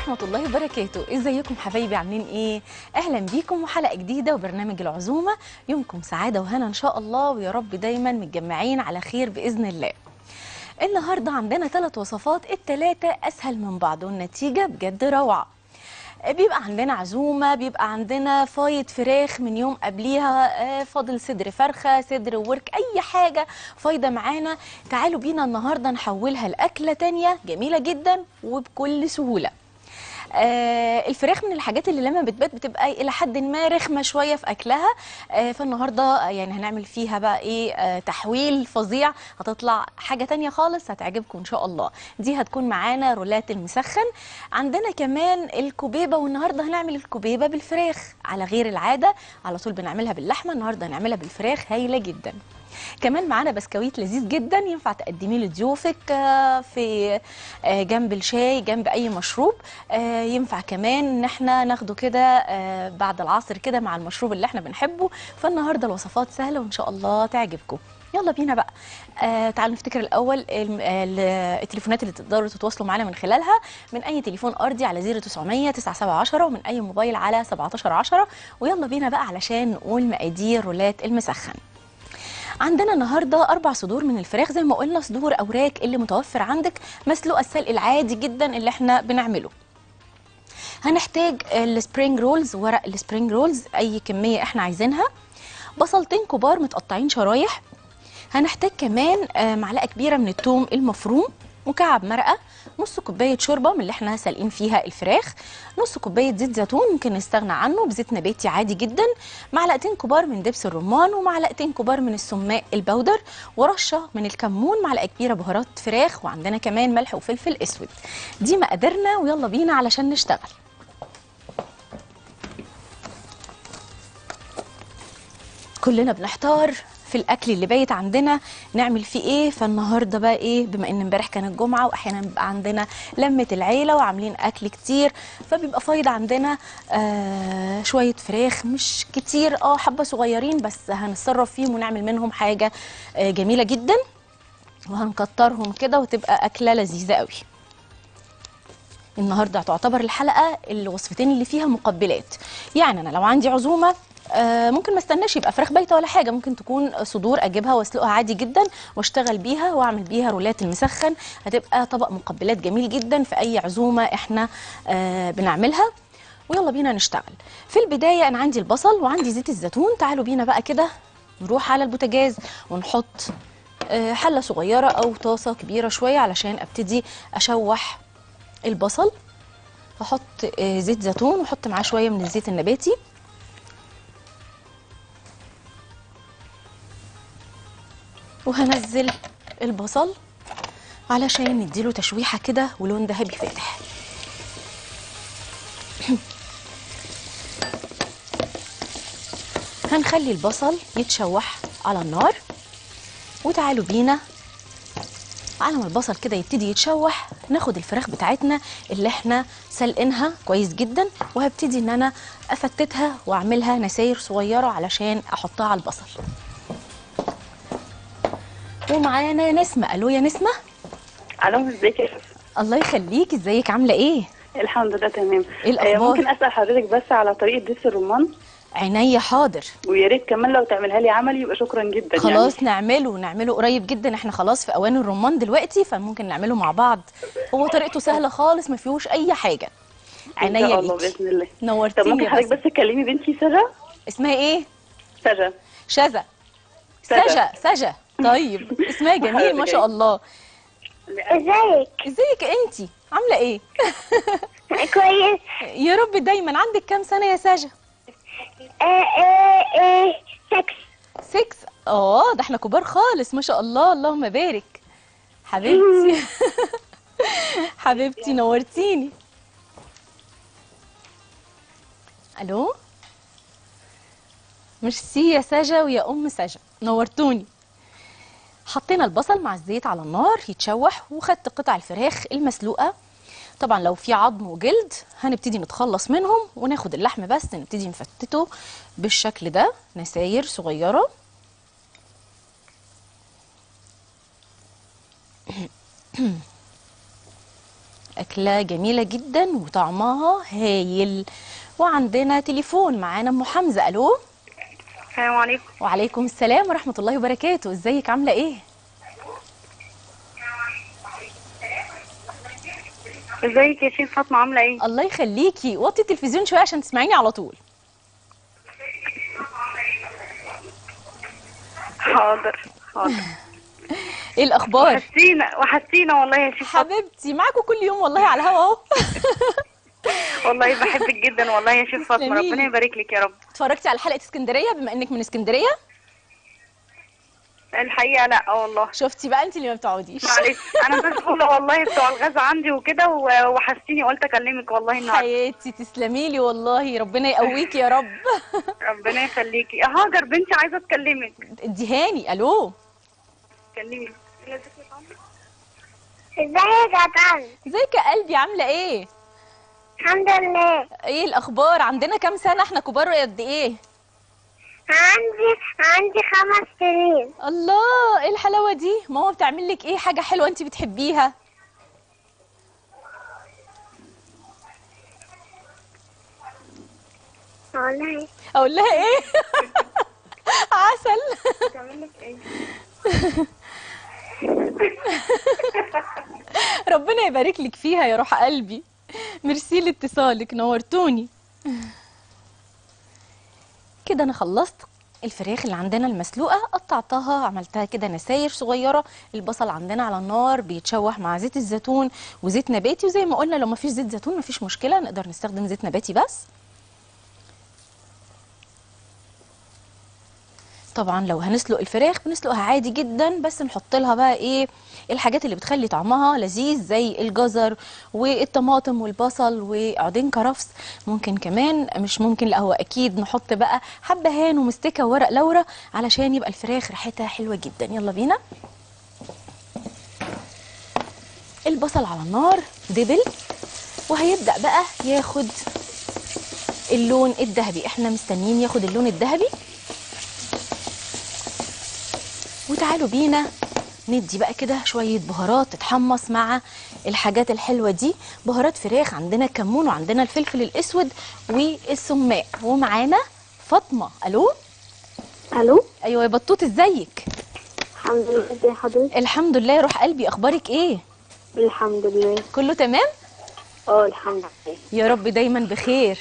ورحمة الله وبركاته ازيكم حبايبي عاملين ايه اهلا بيكم وحلقة جديدة وبرنامج العزومة يومكم سعادة وهنا ان شاء الله ويا رب دايما متجمعين على خير بإذن الله النهاردة عندنا ثلاث وصفات التلاتة اسهل من بعض والنتيجة بجد روعة بيبقى عندنا عزومة بيبقى عندنا فايض فراخ من يوم قبليها آه، فاضل صدر فرخة صدر ورك أي حاجة فايضة معانا تعالوا بينا النهاردة نحولها لأكلة تانية جميلة جدا وبكل سهولة آه الفراخ من الحاجات اللي لما بتبات بتبقى الى حد ما رخمه شويه في اكلها آه فالنهارده آه، يعني هنعمل فيها بقى ايه آه تحويل فظيع هتطلع حاجه تانية خالص هتعجبكم ان شاء الله دي هتكون معانا رولات المسخن عندنا كمان الكوبيبه والنهارده هنعمل الكوبيبه بالفراخ على غير العاده على طول بنعملها باللحمه النهارده هنعملها بالفراخ هايله جدا كمان معانا بسكويت لذيذ جدا ينفع تقدميه لضيوفك آه، في آه، جنب الشاي جنب اي مشروب آه، ينفع كمان ان احنا ناخده كده آه، بعد العصر كده مع المشروب اللي احنا بنحبه فالنهارده الوصفات سهله وان شاء الله تعجبكم يلا بينا بقى آه تعالوا نفتكر الاول الم- ال- التليفونات اللي تقدروا تتواصلوا معانا من خلالها من اي تليفون ارضي على 0900 9710 ومن اي موبايل على 1710 ويلا بينا بقى علشان نقول مقادير رولات المسخن عندنا النهارده اربع صدور من الفراخ زي ما قلنا صدور اوراق اللي متوفر عندك مسلوقه السلق العادي جدا اللي احنا بنعمله هنحتاج السبرينج رولز ورق السبرينج رولز اي كميه احنا عايزينها بصلتين كبار متقطعين شرايح هنحتاج كمان آه، معلقه كبيره من الثوم المفروم مكعب مرقه نص كوبايه شوربه من اللي احنا سالقين فيها الفراخ نص كوبايه زيت زيتون ممكن نستغنى عنه بزيت نباتي عادي جدا معلقتين كبار من دبس الرمان ومعلقتين كبار من السماق البودر ورشه من الكمون معلقه كبيره بهارات فراخ وعندنا كمان ملح وفلفل اسود دي مقاديرنا ويلا بينا علشان نشتغل كلنا بنحتار في الاكل اللي بايت عندنا نعمل فيه ايه فالنهارده بقى ايه بما ان امبارح كانت جمعه واحيانا بيبقى عندنا لمه العيله وعاملين اكل كتير فبيبقى فايض عندنا آه شويه فراخ مش كتير اه حبه صغيرين بس هنتصرف فيهم ونعمل منهم حاجه آه جميله جدا وهنكترهم كده وتبقى اكله لذيذه قوي النهارده تعتبر الحلقه الوصفتين اللي فيها مقبلات يعني انا لو عندي عزومه آه، ممكن ما استناش يبقى فراخ بايته ولا حاجه ممكن تكون صدور اجيبها واسلقها عادي جدا واشتغل بيها واعمل بيها رولات المسخن هتبقى طبق مقبلات جميل جدا في اي عزومه احنا آه، بنعملها ويلا بينا نشتغل في البدايه انا عندي البصل وعندي زيت الزيتون تعالوا بينا بقى كده نروح على البوتاجاز ونحط آه، حله صغيره او طاسه كبيره شويه علشان ابتدي اشوح البصل هحط آه، زيت زيتون واحط معاه شويه من الزيت النباتي وهنزل البصل علشان نديله تشويحه كده ولون ذهبي فاتح هنخلي البصل يتشوح على النار وتعالوا بينا على ما البصل كده يبتدي يتشوح ناخد الفراخ بتاعتنا اللي احنا سلقينها كويس جدا وهبتدي ان انا افتتها واعملها نساير صغيره علشان احطها على البصل ومعانا نسمه الو يا نسمه الو ازيك يا فندم؟ الله يخليك ازيك عامله ايه الحمد لله تمام إيه الأخبار؟ آه، ممكن اسال حضرتك بس على طريقه دبس الرمان عينيا حاضر ويا ريت كمان لو تعملها لي عملي يبقى شكرا جدا خلاص يعني. نعمله نعمله قريب جدا احنا خلاص في اوان الرمان دلوقتي فممكن نعمله مع بعض هو طريقته سهله خالص ما فيهوش اي حاجه ان عينيا شاء الله ليكي باذن الله نورتيني طب ممكن يا حضرتك بسمة. بس تكلمي بنتي سجا اسمها ايه سجا شذا سجا. سجا سجا طيب اسمها جميل ما شاء الله ازيك ازيك انتي عامله ايه كويس يا رب دايما عندك كام سنه يا سجا آه آه آه سكس 6 اه ده احنا كبار خالص ما شاء الله اللهم بارك حبيبتي حبيبتي نورتيني الو ميرسي يا سجا ويا ام سجا نورتوني حطينا البصل مع الزيت على النار يتشوح وخدت قطع الفراخ المسلوقه طبعا لو في عظم وجلد هنبتدي نتخلص منهم وناخد اللحم بس نبتدي نفتته بالشكل ده نساير صغيره أكلة جميلة جدا وطعمها هايل وعندنا تليفون معانا أم حمزة ألو السلام عليكم وعليكم السلام ورحمة الله وبركاته ازيك عاملة ايه؟ ازيك يا شيخ فاطمه عامله ايه الله يخليكي وطي التلفزيون شوية عشان تسمعيني على طول حاضر حاضر ايه الأخبار؟ وحشتينا وحشتينا والله يا شيخ فاطمه حبيبتي معاكم كل يوم والله على الهوا اهو والله بحبك جدا والله يا شيخ فاطمه تسلميلي. ربنا يبارك لك يا رب اتفرجتي على حلقة اسكندرية بما انك من اسكندرية الحقيقه لا والله شفتي بقى انت اللي ما بتعوديش معلش انا مشغوله والله بتوع الغزة عندي وكده و- وحشتيني قلت اكلمك والله النهارده حياتي تسلمي لي والله ربنا يقويكي يا رب ربنا يخليكي يا هاجر بنتي عايزه تكلمك اديهاني الو كلمي ازيك يا طن ازيك يا قلبي عاملة ايه؟ الحمد لله ايه الأخبار؟ عندنا كام سنة احنا كبار قد ايه؟ عندي عندي خمس سنين الله ايه الحلاوه دي ماما بتعمل لك ايه حاجه حلوه انت بتحبيها والله اقول لها ايه عسل بتعمل لك ايه ربنا يبارك لك فيها يا روح قلبي ميرسي لاتصالك نورتوني كده انا خلصت الفراخ اللي عندنا المسلوقه قطعتها عملتها كده نساير صغيره البصل عندنا على النار بيتشوح مع زيت الزيتون وزيت نباتي وزي ما قلنا لو ما فيش زيت زيتون ما فيش مشكله نقدر نستخدم زيت نباتي بس طبعا لو هنسلق الفراخ بنسلقها عادي جدا بس نحط لها بقى ايه الحاجات اللي بتخلي طعمها لذيذ زي الجزر والطماطم والبصل وعودين كرفس ممكن كمان مش ممكن لا هو اكيد نحط بقى حبهان ومستكه وورق لورا علشان يبقى الفراخ ريحتها حلوه جدا يلا بينا البصل على النار دبل وهيبدا بقى ياخد اللون الذهبي احنا مستنيين ياخد اللون الذهبي وتعالوا بينا ندي بقى كده شوية بهارات تتحمص مع الحاجات الحلوة دي بهارات فراخ عندنا كمون وعندنا الفلفل الأسود والسماق ومعانا فاطمة ألو الو أيوة يا بطوط ازيك الحمد لله ازي حضرتك الحمد لله يا روح قلبي أخبارك إيه الحمد لله كله تمام اه الحمد لله يا رب دايما بخير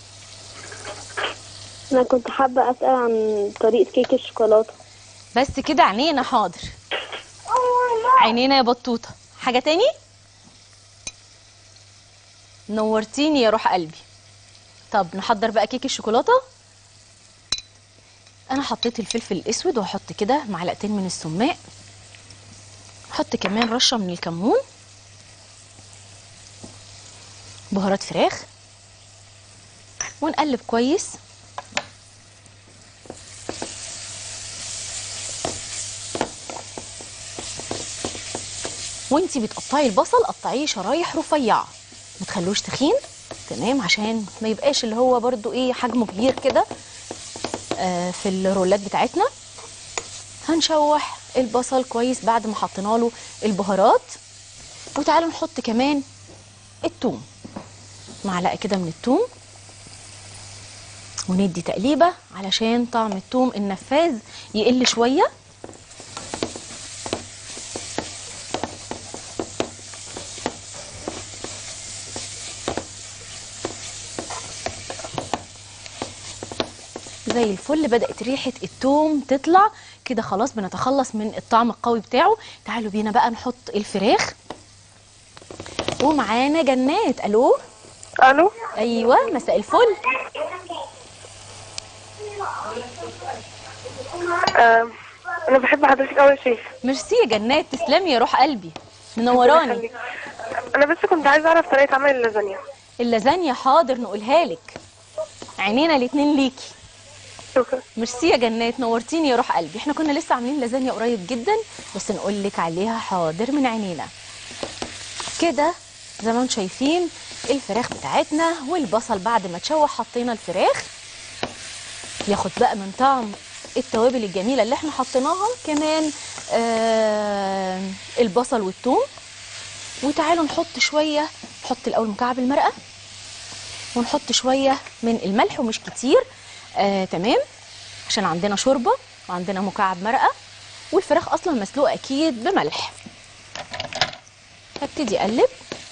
انا كنت حابه اسال عن طريقه كيك الشوكولاته بس كده عينينا حاضر عينينا يا بطوطة حاجة تاني نورتيني يا روح قلبي طب نحضر بقى كيك الشوكولاتة انا حطيت الفلفل الاسود وهحط كده معلقتين من السماق احط كمان رشة من الكمون بهارات فراخ ونقلب كويس وانتي بتقطعي البصل قطعيه شرايح رفيعه ما تخلوش تخين تمام عشان ما يبقاش اللي هو برضو ايه حجمه كبير كده آه في الرولات بتاعتنا هنشوح البصل كويس بعد ما حطينا له البهارات وتعالوا نحط كمان التوم معلقه كده من التوم وندي تقليبه علشان طعم التوم النفاذ يقل شويه زي الفل بدأت ريحة التوم تطلع كده خلاص بنتخلص من الطعم القوي بتاعه تعالوا بينا بقى نحط الفراخ ومعانا جنات الو الو ايوه مساء الفل آه انا بحب حضرتك قوي يا شيخ ميرسي يا جنات تسلمي يا روح قلبي منوراني انا بس كنت عايزه اعرف طريقه عمل اللازانيا اللازانيا حاضر نقولها لك عينينا الاتنين ليكي شكرا ميرسي يا جنات نورتيني يا روح قلبي احنا كنا لسه عاملين لازانيا قريب جدا بس نقول لك عليها حاضر من عينينا كده زي ما انتم شايفين الفراخ بتاعتنا والبصل بعد ما تشوح حطينا الفراخ ياخد بقى من طعم التوابل الجميله اللي احنا حطيناها كمان آه البصل والثوم وتعالوا نحط شويه نحط الاول مكعب المرقه ونحط شويه من الملح ومش كتير آه تمام عشان عندنا شوربه وعندنا مكعب مرقه والفراخ اصلا مسلوقه اكيد بملح هبتدي اقلب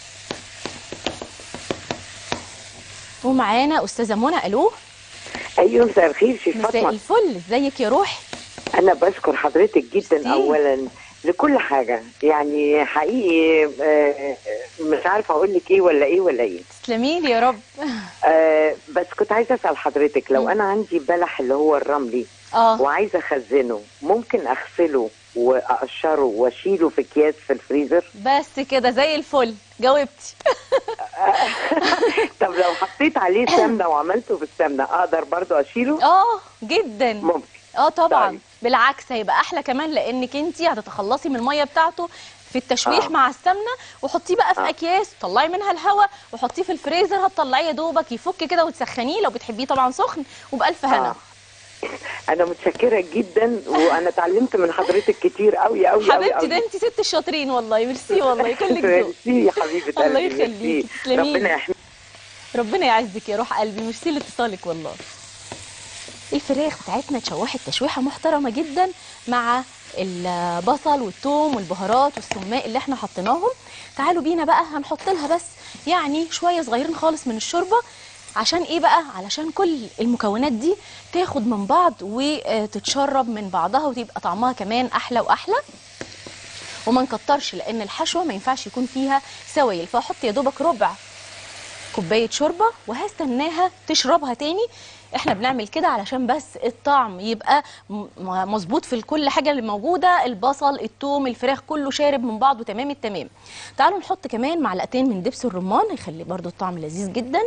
ومعانا استاذه منى الو ايوه مساء الخير شيف مساء فاطمه الفل ازيك يا روحي انا بشكر حضرتك جدا ميرسي. اولا لكل حاجه يعني حقيقي آه، مش عارفه اقول لك ايه ولا ايه ولا ايه تسلمي لي يا رب آه، بس كنت عايزه اسال حضرتك لو مم. انا عندي بلح اللي هو الرملي اه وعايزه اخزنه ممكن اغسله واقشره واشيله في اكياس في الفريزر بس كده زي الفل جاوبتي طب لو حطيت عليه سمنه وعملته بالسمنه اقدر برضو اشيله اه جدا ممكن اه طبعا طيب. بالعكس هيبقى احلى كمان لانك انت هتتخلصي من الميه بتاعته في التشويح آه. مع السمنه وحطيه بقى في آه. اكياس طلعي منها الهواء وحطيه في الفريزر هتطلعيه يا دوبك يفك كده وتسخنيه لو بتحبيه طبعا سخن وبالف هنا آه. انا متشكره جدا وانا اتعلمت من حضرتك كتير قوي قوي قوي حبيبتي ده انت ست الشاطرين والله ميرسي والله كلك ذوق ميرسي يا حبيبه الله قلبي يخليكي، ميرسي. تسلمي لي. ربنا يحميك ربنا يعزك يا روح قلبي ميرسي لاتصالك والله الفراخ بتاعتنا اتشوحت تشويحه محترمه جدا مع البصل والثوم والبهارات والسماق اللي احنا حطيناهم تعالوا بينا بقى هنحط لها بس يعني شويه صغيرين خالص من الشوربه عشان ايه بقى علشان كل المكونات دي تاخد من بعض وتتشرب من بعضها وتبقى طعمها كمان احلى واحلى وما نكترش لان الحشوه ما ينفعش يكون فيها سوائل فاحط يا دوبك ربع كوبايه شوربه وهستناها تشربها تاني احنا بنعمل كده علشان بس الطعم يبقى م- م- مظبوط في كل حاجه اللي موجوده البصل الثوم الفراخ كله شارب من بعضه تمام التمام تعالوا نحط كمان معلقتين من دبس الرمان هيخلي برضو الطعم لذيذ جدا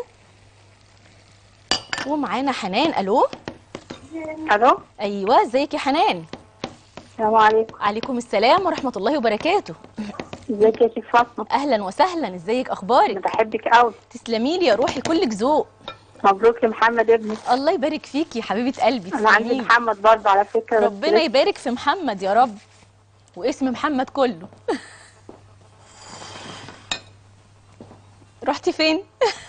ومعانا حنان الو الو ايوه ازيك يا حنان السلام عليكم عليكم السلام ورحمه الله وبركاته ازيك يا شيخ فاطمه اهلا وسهلا ازيك انا اخبارك بحبك قوي تسلمي لي يا روحي كلك ذوق مبروك لمحمد ابني الله يبارك فيكي يا حبيبه قلبي انا عندي تسلمي لي. محمد برضه على فكره بس ربنا يبارك في محمد يا رب واسم محمد كله رحتي فين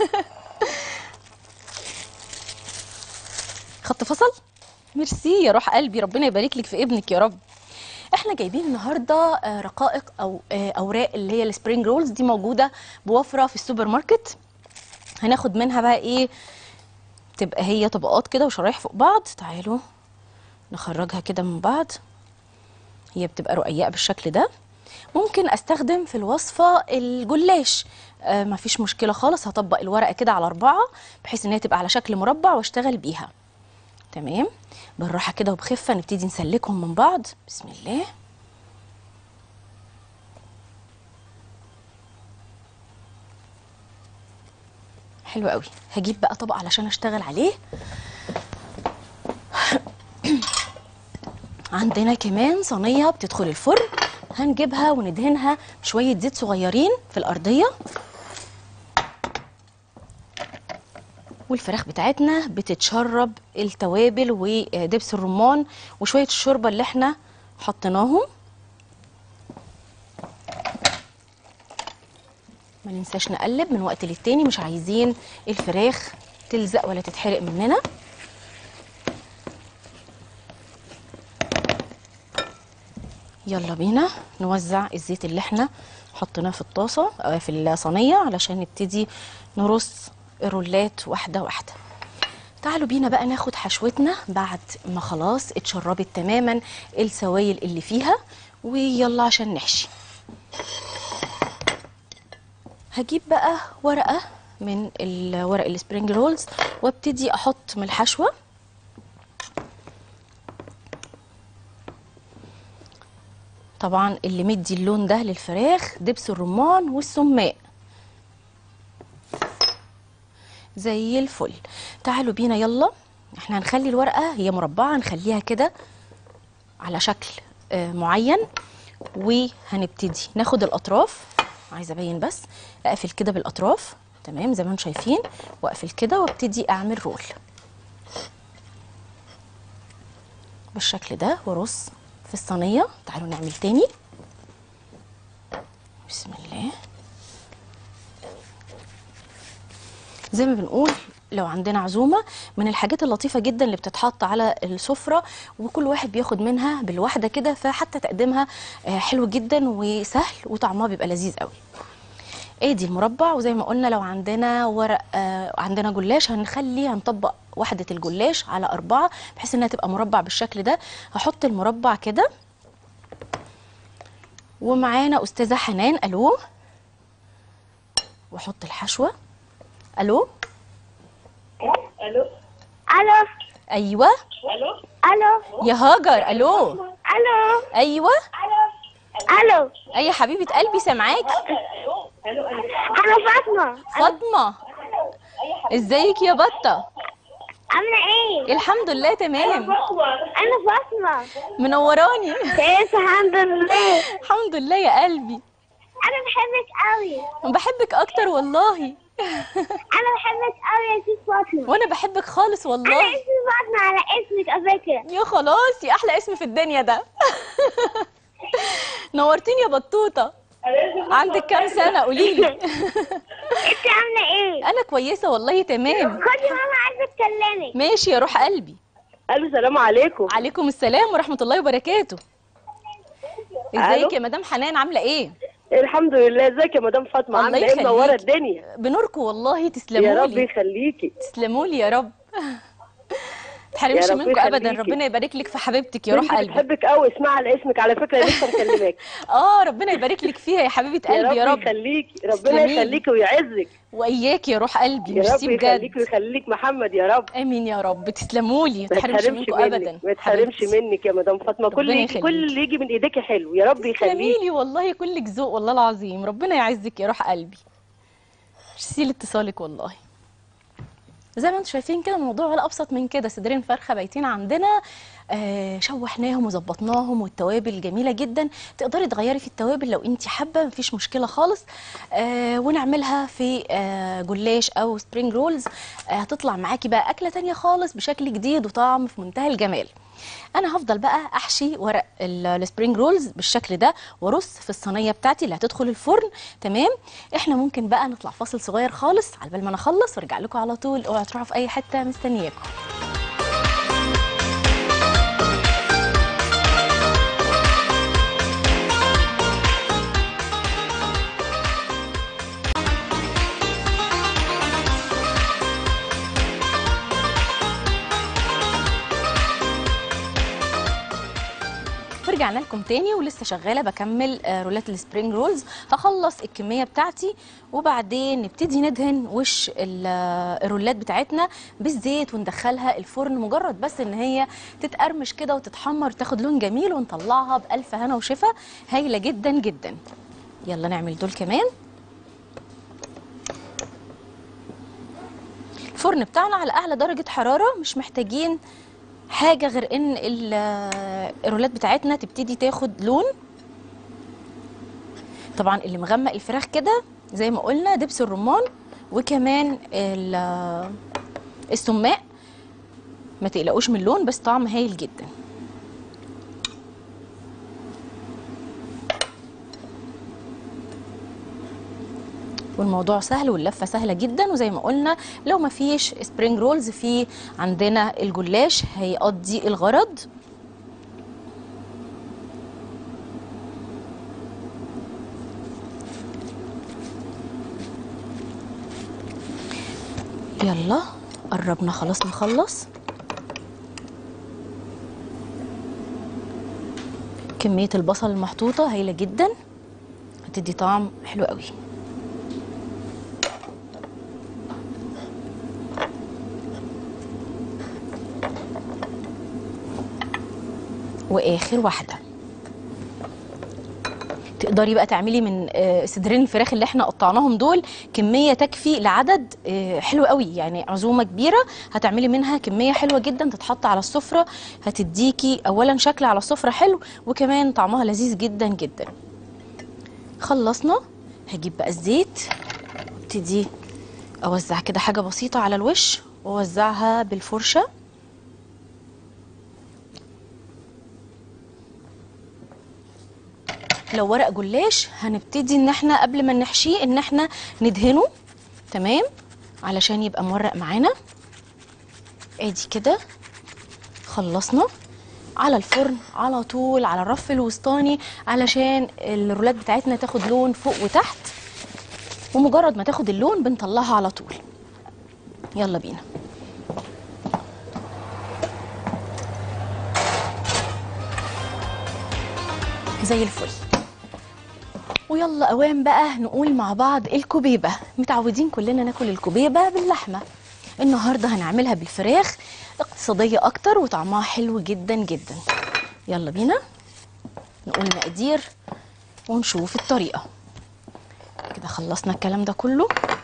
خط فصل ميرسي يا روح قلبي ربنا يبارك لك في ابنك يا رب احنا جايبين النهارده آه، رقائق او آه، اوراق اللي هي السبرينج رولز دي موجوده بوفره في السوبر ماركت هناخد منها بقى ايه تبقى هي طبقات كده وشرايح فوق بعض تعالوا نخرجها كده من بعض هي بتبقى رقيقه بالشكل ده ممكن استخدم في الوصفه الجلاش آه مفيش مشكله خالص هطبق الورقه كده على اربعه بحيث ان هي تبقى على شكل مربع واشتغل بيها تمام بالراحه كده وبخفه نبتدي نسلكهم من بعض بسم الله حلو قوي هجيب بقى طبق علشان اشتغل عليه عندنا كمان صينيه بتدخل الفرن هنجيبها وندهنها بشويه زيت صغيرين في الارضيه والفراخ بتاعتنا بتتشرب التوابل ودبس الرمان وشويه الشوربه اللي احنا حطيناهم ما ننساش نقلب من وقت للتاني مش عايزين الفراخ تلزق ولا تتحرق مننا يلا بينا نوزع الزيت اللي احنا حطيناه في الطاسه او في الصينيه علشان نبتدي نرص الرولات واحده واحده تعالوا بينا بقى ناخد حشوتنا بعد ما خلاص اتشربت تماما السوائل اللي فيها ويلا عشان نحشي هجيب بقى ورقه من الورق السبرينج رولز وابتدي احط من الحشوه طبعا اللي مدي اللون ده للفراخ دبس الرمان والسماق زي الفل تعالوا بينا يلا احنا هنخلي الورقه هي مربعه نخليها كده على شكل آه، معين وهنبتدي ناخد الاطراف عايزه ابين بس اقفل كده بالاطراف تمام زي ما انتم شايفين واقفل كده وابتدي اعمل رول بالشكل ده وارص في الصينيه تعالوا نعمل تاني بسم الله زي ما بنقول لو عندنا عزومه من الحاجات اللطيفه جدا اللي بتتحط على السفره وكل واحد بياخد منها بالواحده كده فحتى تقديمها آه، حلو جدا وسهل وطعمها بيبقى لذيذ قوي ادي المربع وزي ما قلنا لو عندنا ورق آه عندنا جلاش هنخلي هنطبق وحده الجلاش على اربعه بحيث انها تبقى مربع بالشكل ده هحط المربع كده ومعانا استاذه حنان الو واحط الحشوه الو الو ايوه الو يا هاجر الو الو ايوه الو اي يا حبيبه قلبي سامعاكي انا فاطمه فاطمه ازيك يا بطه عامله ايه الحمد لله تمام انا فاطمه منوراني كويس الحمد لله الحمد لله يا قلبي انا بحبك قوي بحبك اكتر والله انا بحبك قوي يا ست فاطمه وانا بحبك خالص انا والله اسمي فاطمه على اسمك على فكره يا خلاص يا احلى اسم في الدنيا ده نورتيني يا بطوطه عندك كام سنه قولي لي انت عامله ايه انا كويسه والله تمام خدي ماما عايزه اتكلمك ماشي يا روح قلبي الو السلام عليكم عليكم السلام ورحمه الله وبركاته ازيك ألو؟ يا مدام حنان عامله ايه الحمد لله ازيك يا مدام فاطمه الله عامله ايه منوره يخليكي. الدنيا بنوركم والله يا تسلموا رب لي يخليكي تسلموا لي يا رب تحرمش يا رب منكم ابدا يخليكي. ربنا يبارك لك في حبيبتك يا روح بنتي قلبي بتحبك قوي اسمع على اسمك على فكره لسه مكلماك اه ربنا يبارك لك فيها يا حبيبه يا قلبي يا رب رب يخليكي ربنا تسلميلي. يخليكي ويعزك واياك يا روح قلبي يا ميرسي رب يخليكي بجد ويخليك محمد يا رب امين يا رب تسلموا لي ما ما تحرمش تحرمش منكم منك ابدا ما تحرمش حبيبتي. منك يا مدام فاطمه كل ربنا يجي يخليكي. كل اللي يجي من ايديكي حلو يا رب يخليكي تسلميلي والله كلك ذوق والله العظيم ربنا يعزك يا روح قلبي ميرسي لاتصالك والله زي ما انتم شايفين كده الموضوع ولا ابسط من كده صدرين فرخه بايتين عندنا آه شوحناهم وظبطناهم والتوابل جميله جدا تقدري تغيري في التوابل لو انت حابه مفيش مشكله خالص آه ونعملها في آه جلاش او سبرينج رولز آه هتطلع معاكي بقى اكله تانية خالص بشكل جديد وطعم في منتهى الجمال انا هفضل بقى احشي ورق ال- السبرينج رولز بالشكل ده وارص في الصينيه بتاعتي اللي هتدخل الفرن تمام احنا ممكن بقى نطلع فاصل صغير خالص على بال ما انا اخلص وارجع لكم على طول اوعوا تروحوا في اي حته مستنياكم ورجعنا لكم تاني ولسه شغاله بكمل آه، رولات السبرينج رولز هخلص الكميه بتاعتي وبعدين نبتدي ندهن وش ال- آه، الرولات بتاعتنا بالزيت وندخلها الفرن مجرد بس ان هي تتقرمش كده وتتحمر وتاخد لون جميل ونطلعها بالف هنا وشفا هايله جدا جدا يلا نعمل دول كمان الفرن بتاعنا على اعلى درجه حراره مش محتاجين حاجه غير ان ال- الرولات بتاعتنا تبتدي تاخد لون طبعا اللي مغمق الفراخ كده زي ما قلنا دبس الرمان وكمان ال- السماق ما تقلقوش من اللون بس طعم هايل جدا والموضوع سهل واللفه سهله جدا وزي ما قلنا لو ما فيش سبرينج رولز في عندنا الجلاش هيقضي الغرض يلا قربنا خلاص نخلص كمية البصل المحطوطة هايلة جدا هتدي طعم حلو قوي واخر واحده تقدري بقى تعملي من آه، صدرين الفراخ اللي احنا قطعناهم دول كميه تكفي لعدد آه، حلو قوي يعني عزومه كبيره هتعملي منها كميه حلوه جدا تتحط على السفره هتديكي اولا شكل على السفره حلو وكمان طعمها لذيذ جدا جدا خلصنا هجيب بقى الزيت ابتدي اوزع كده حاجه بسيطه على الوش واوزعها بالفرشه لو ورق جلاش هنبتدي ان احنا قبل ما نحشيه ان احنا ندهنه تمام علشان يبقى مورق معانا ادي كده خلصنا على الفرن على طول على الرف الوسطاني علشان الرولات بتاعتنا تاخد لون فوق وتحت ومجرد ما تاخد اللون بنطلعها على طول يلا بينا زي الفل ويلا اوام بقى نقول مع بعض الكوبيبه متعودين كلنا ناكل الكوبيبه باللحمه النهارده هنعملها بالفراخ اقتصاديه اكتر وطعمها حلو جدا جدا يلا بينا نقول مقادير ونشوف الطريقه كده خلصنا الكلام ده كله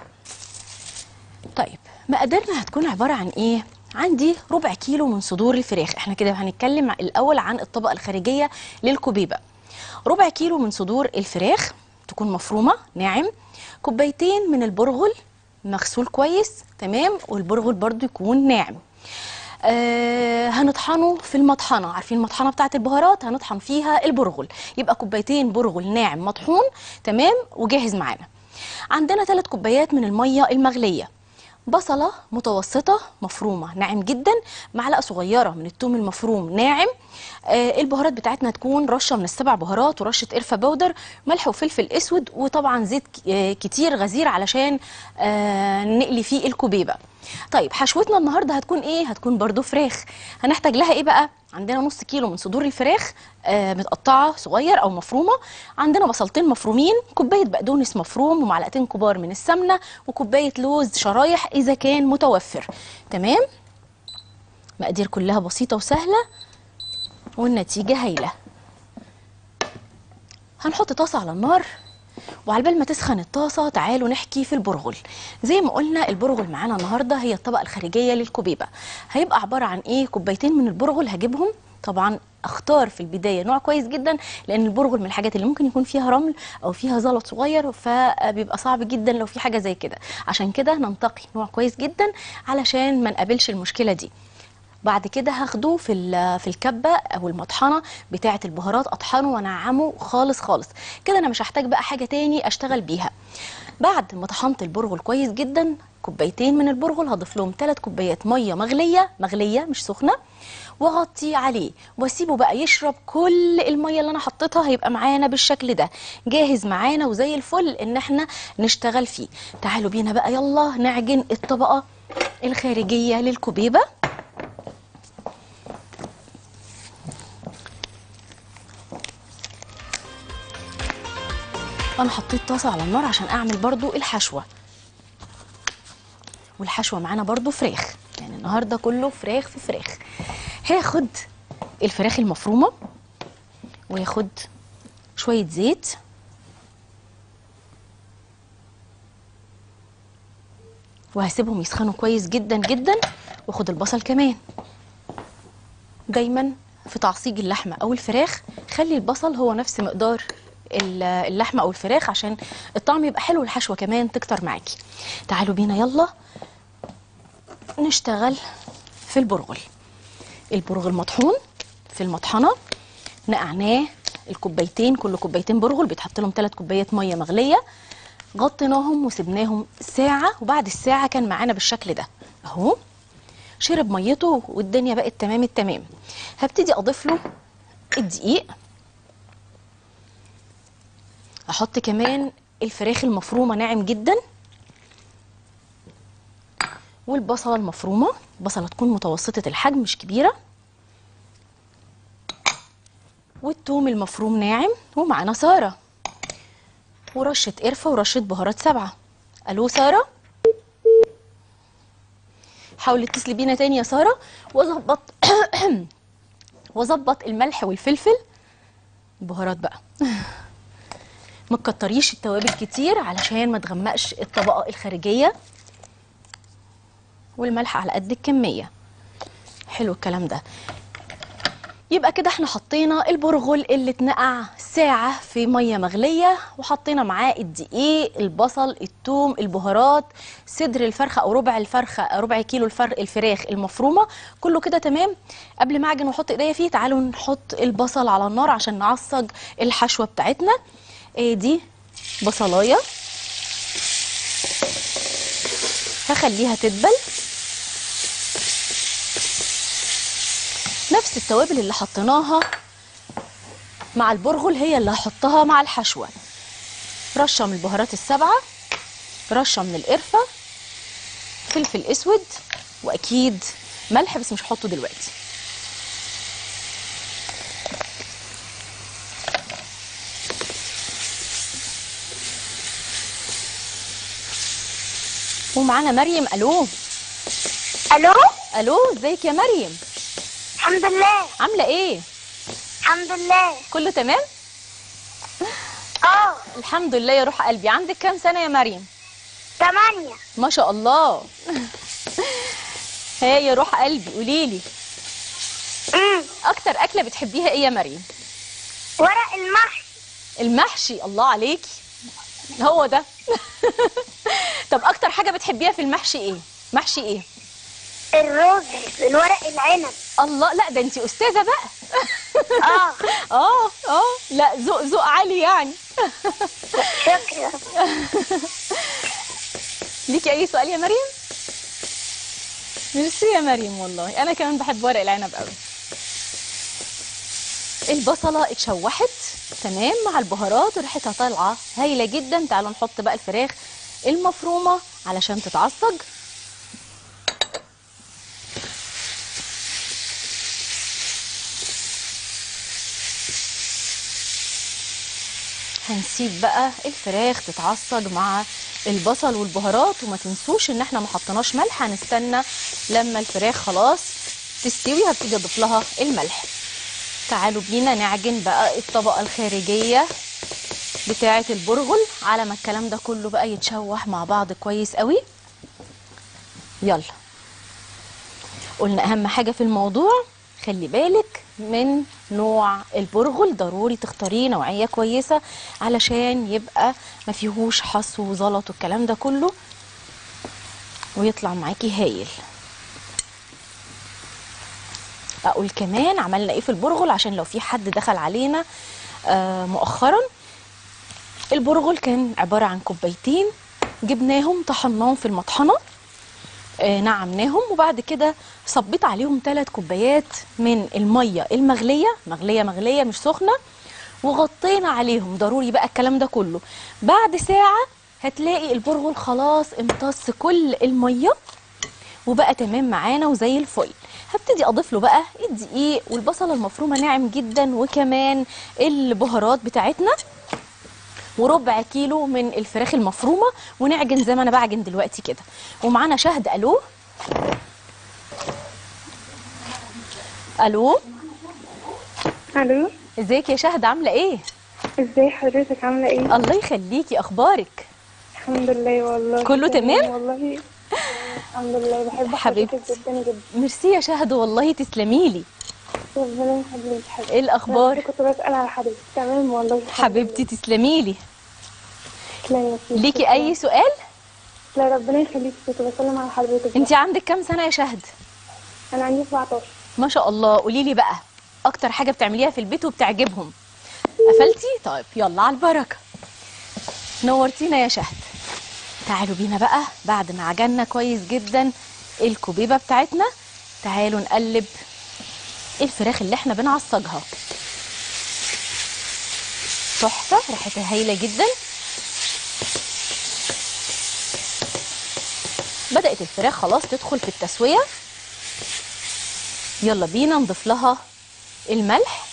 طيب مقاديرنا هتكون عباره عن ايه عندي ربع كيلو من صدور الفراخ احنا كده هنتكلم الاول عن الطبقه الخارجيه للكوبيبه ربع كيلو من صدور الفراخ تكون مفرومه ناعم كوبايتين من البرغل مغسول كويس تمام والبرغل برضو يكون ناعم آه هنطحنه في المطحنه عارفين المطحنه بتاعه البهارات هنطحن فيها البرغل يبقى كوبايتين برغل ناعم مطحون تمام وجاهز معانا عندنا ثلاث كوبايات من الميه المغليه بصلة متوسطة مفرومة ناعم جدا معلقة صغيرة من الثوم المفروم ناعم آه البهارات بتاعتنا تكون رشة من السبع بهارات ورشة قرفة بودر ملح وفلفل اسود وطبعا زيت ك- آه كتير غزير علشان آه نقلي فيه الكوبيبة طيب حشوتنا النهاردة هتكون ايه هتكون برضو فراخ هنحتاج لها ايه بقى عندنا نص كيلو من صدور الفراخ آه متقطعة صغير او مفرومة عندنا بصلتين مفرومين كوباية بقدونس مفروم ومعلقتين كبار من السمنة وكوباية لوز شرايح اذا كان متوفر تمام مقادير كلها بسيطة وسهلة والنتيجة هايلة هنحط طاسة على النار وعلى بال ما تسخن الطاسة تعالوا نحكي في البرغل زي ما قلنا البرغل معانا النهاردة هي الطبقة الخارجية للكوبيبة هيبقى عبارة عن ايه كوبايتين من البرغل هجيبهم طبعا اختار في البدايه نوع كويس جدا لان البرغل من الحاجات اللي ممكن يكون فيها رمل او فيها زلط صغير فبيبقى صعب جدا لو في حاجه زي كده عشان كده ننتقي نوع كويس جدا علشان ما نقابلش المشكله دي بعد كده هاخده في ال- في الكبه او المطحنه بتاعه البهارات اطحنه وانعمه خالص خالص كده انا مش هحتاج بقى حاجه تاني اشتغل بيها بعد ما طحنت البرغل كويس جدا كوبايتين من البرغل هضيف لهم 3 كوبايات ميه مغليه مغليه مش سخنه واغطيه عليه واسيبه بقى يشرب كل الميه اللي انا حطيتها هيبقى معانا بالشكل ده جاهز معانا وزي الفل ان احنا نشتغل فيه تعالوا بينا بقى يلا نعجن الطبقه الخارجيه للكوبيبه انا حطيت طاسه على النار عشان اعمل برضو الحشوه والحشوه معانا برضو فراخ يعني النهارده كله فراخ في فراخ هاخد الفراخ المفرومه وياخد شويه زيت وهسيبهم يسخنوا كويس جدا جدا واخد البصل كمان دايما في تعصيج اللحمه او الفراخ خلي البصل هو نفس مقدار ال- اللحمه او الفراخ عشان الطعم يبقى حلو والحشوه كمان تكتر معاكي تعالوا بينا يلا نشتغل في البرغل البرغل مطحون في المطحنه نقعناه الكوبايتين كل كوبايتين برغل بيتحط لهم 3 كوبايات ميه مغليه غطيناهم وسبناهم ساعه وبعد الساعه كان معانا بالشكل ده اهو شرب ميته والدنيا بقت تمام التمام هبتدي اضيف له الدقيق احط كمان الفراخ المفرومه ناعم جدا والبصله المفرومه بصله تكون متوسطه الحجم مش كبيره والثوم المفروم ناعم ومعانا ساره ورشه قرفه ورشه بهارات سبعه الو ساره حاولي اتصلي بينا تاني يا ساره واظبط واظبط الملح والفلفل البهارات بقى ما تكتريش التوابل كتير علشان ما تغمقش الطبقه الخارجيه والملح على قد الكميه حلو الكلام ده يبقى كده احنا حطينا البرغل اللي اتنقع ساعة في مية مغلية وحطينا معاه الدقيق البصل الثوم البهارات صدر الفرخة او ربع الفرخة ربع كيلو الفر الفراخ المفرومة كله كده تمام قبل ما اعجن واحط ايديا فيه تعالوا نحط البصل على النار عشان نعصج الحشوة بتاعتنا ايه دي بصلاية هخليها تدبل نفس التوابل اللي حطيناها مع البرغل هي اللي هحطها مع الحشوة رشة من البهارات السبعة رشة من القرفة فلفل اسود واكيد ملح بس مش هحطه دلوقتي ومعانا مريم الو الو الو ازيك يا مريم الحمد لله عامله ايه الحمد لله كله تمام اه الحمد لله يا روح قلبي عندك كام سنه يا مريم ثمانية ما شاء الله هي يا روح قلبي قولي لي امم اكتر اكله بتحبيها ايه يا مريم ورق المحشي المحشي الله عليكي هو ده طب اكتر حاجه بتحبيها في المحشي ايه محشي ايه الرز الورق العنب الله لا ده انت استاذه بقى اه اه اه لا ذوق ذوق عالي يعني شكرا ليكي اي سؤال يا مريم ميرسي يا مريم والله انا كمان بحب ورق العنب قوي البصله اتشوحت تمام مع البهارات وريحتها طالعه هايله جدا تعالوا نحط بقى الفراخ المفرومه علشان تتعصج هنسيب بقى الفراخ تتعصج مع البصل والبهارات وما تنسوش ان احنا ما حطيناش ملح هنستنى لما الفراخ خلاص تستوي هبتدي اضيف لها الملح تعالوا بينا نعجن بقى الطبقه الخارجيه بتاعه البرغل على ما الكلام ده كله بقى يتشوح مع بعض كويس قوي يلا قلنا اهم حاجه في الموضوع خلي بالك من نوع البرغل ضروري تختاريه نوعيه كويسه علشان يبقى ما فيهوش حصو وزلط والكلام ده كله ويطلع معاكي هايل اقول كمان عملنا ايه في البرغل عشان لو في حد دخل علينا آه مؤخرا البرغل كان عباره عن كوبايتين جبناهم طحناهم في المطحنه آه، نعمناهم وبعد كده صبيت عليهم ثلاث كوبايات من الميه المغليه مغليه مغليه مش سخنه وغطينا عليهم ضروري بقى الكلام ده كله بعد ساعه هتلاقي البرغل خلاص امتص كل الميه وبقى تمام معانا وزي الفل هبتدي اضيف له بقى الدقيق والبصله المفرومه ناعم جدا وكمان البهارات بتاعتنا وربع كيلو من الفراخ المفرومه ونعجن زي ما انا بعجن دلوقتي كده ومعانا شهد الو الو الو ازيك يا شهد عامله ايه ازاي حضرتك عامله ايه الله يخليكي اخبارك الحمد لله والله كله تمام؟ والله الحمد لله بحب حبيبتي. حضرتك جدا جدا ميرسي يا شهد والله تسلمي لي ربنا يخليك حبيبتي ايه الاخبار بس كنت بسأل على حضرتك تمام والله الحمد حبيبتي تسلمي لي لله. تسلمي يا سيدي. ليكي اي سؤال لا ربنا يخليك كنت بسلم على حضرتك انت عندك كام سنه يا شهد انا عندي 17 ما شاء الله قولي لي بقى اكتر حاجه بتعمليها في البيت وبتعجبهم قفلتي طيب يلا على البركه نورتينا يا شهد تعالوا بينا بقى بعد ما عجنا كويس جدا الكوبيبه بتاعتنا تعالوا نقلب الفراخ اللي احنا بنعصجها تحفه ريحتها هايله جدا بدات الفراخ خلاص تدخل في التسويه يلا بينا نضيف لها الملح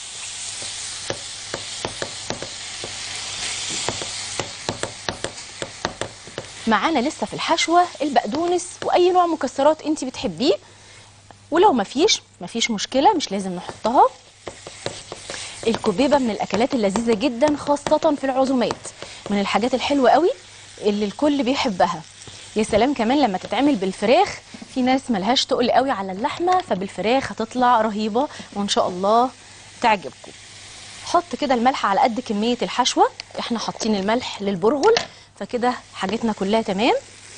معانا لسه في الحشوة البقدونس وأي نوع مكسرات انت بتحبيه ولو مفيش مفيش مشكلة مش لازم نحطها الكوبيبة من الأكلات اللذيذة جدا خاصة في العزومات من الحاجات الحلوة قوي اللي الكل بيحبها يا سلام كمان لما تتعمل بالفراخ في ناس ملهاش تقل قوي على اللحمة فبالفراخ هتطلع رهيبة وإن شاء الله تعجبكم حط كده الملح على قد كمية الحشوة احنا حاطين الملح للبرغل فكده حاجتنا كلها تمام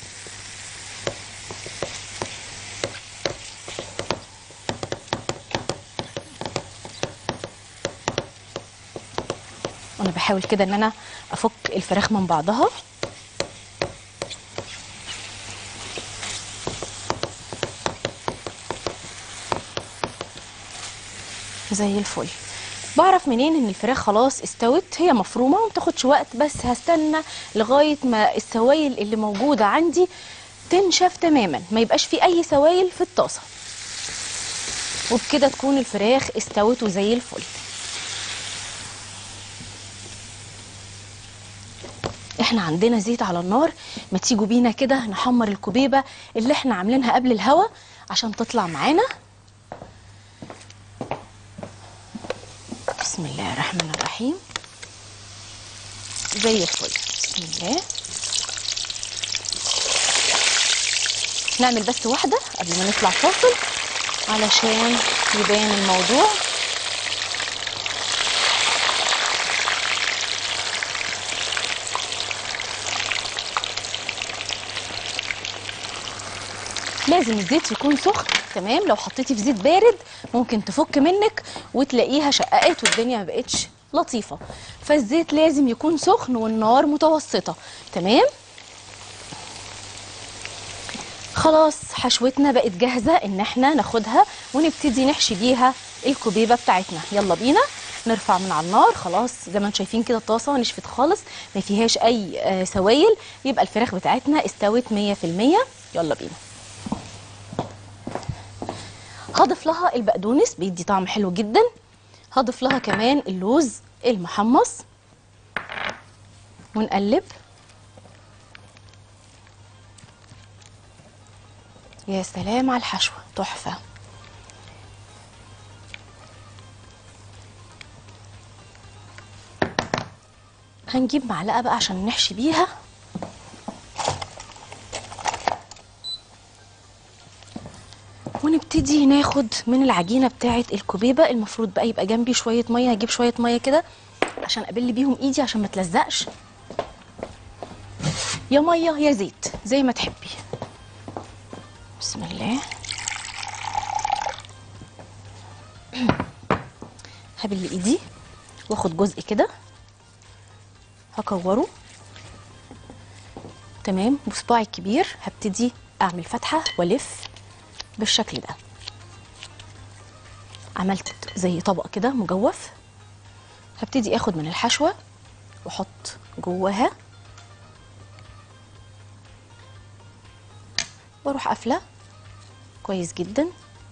وانا بحاول كده ان انا افك الفراخ من بعضها زي الفل بعرف منين ان الفراخ خلاص استوت هي مفرومه وما بتاخدش وقت بس هستنى لغايه ما السوائل اللي موجوده عندي تنشف تماما ما يبقاش في اي سوائل في الطاسه وبكده تكون الفراخ استوت وزي الفل احنا عندنا زيت على النار ما تيجوا بينا كده نحمر الكبيبه اللي احنا عاملينها قبل الهوا عشان تطلع معانا بسم الله الرحمن الرحيم زي الفل بسم الله نعمل بس واحدة قبل ما نطلع فاصل علشان يبان الموضوع لازم الزيت يكون سخن تمام لو حطيتي في زيت بارد ممكن تفك منك وتلاقيها شققت والدنيا ما بقتش لطيفه فالزيت لازم يكون سخن والنار متوسطه تمام خلاص حشوتنا بقت جاهزه ان احنا ناخدها ونبتدي نحشي بيها الكبيبه بتاعتنا يلا بينا نرفع من على النار خلاص زي ما انتم شايفين كده الطاسه نشفت خالص ما فيهاش اي آه، سوائل يبقى الفراخ بتاعتنا استوت 100% يلا بينا هضيف لها البقدونس بيدي طعم حلو جدا هضيف لها كمان اللوز المحمص ونقلب يا سلام على الحشوة تحفة هنجيب معلقة بقى عشان نحشي بيها ونبتدي ناخد من العجينه بتاعه الكوبيبه المفروض بقى يبقى جنبي شويه ميه هجيب شويه ميه كده عشان ابل بيهم ايدي عشان ما تلزقش يا ميه يا زيت زي ما تحبي بسم الله هبل ايدي واخد جزء كده هكوره تمام بصباعي الكبير هبتدي اعمل فتحه والف بالشكل ده عملت زي طبق كده مجوف هبتدي اخد من الحشوه واحط جواها واروح قافله كويس جدا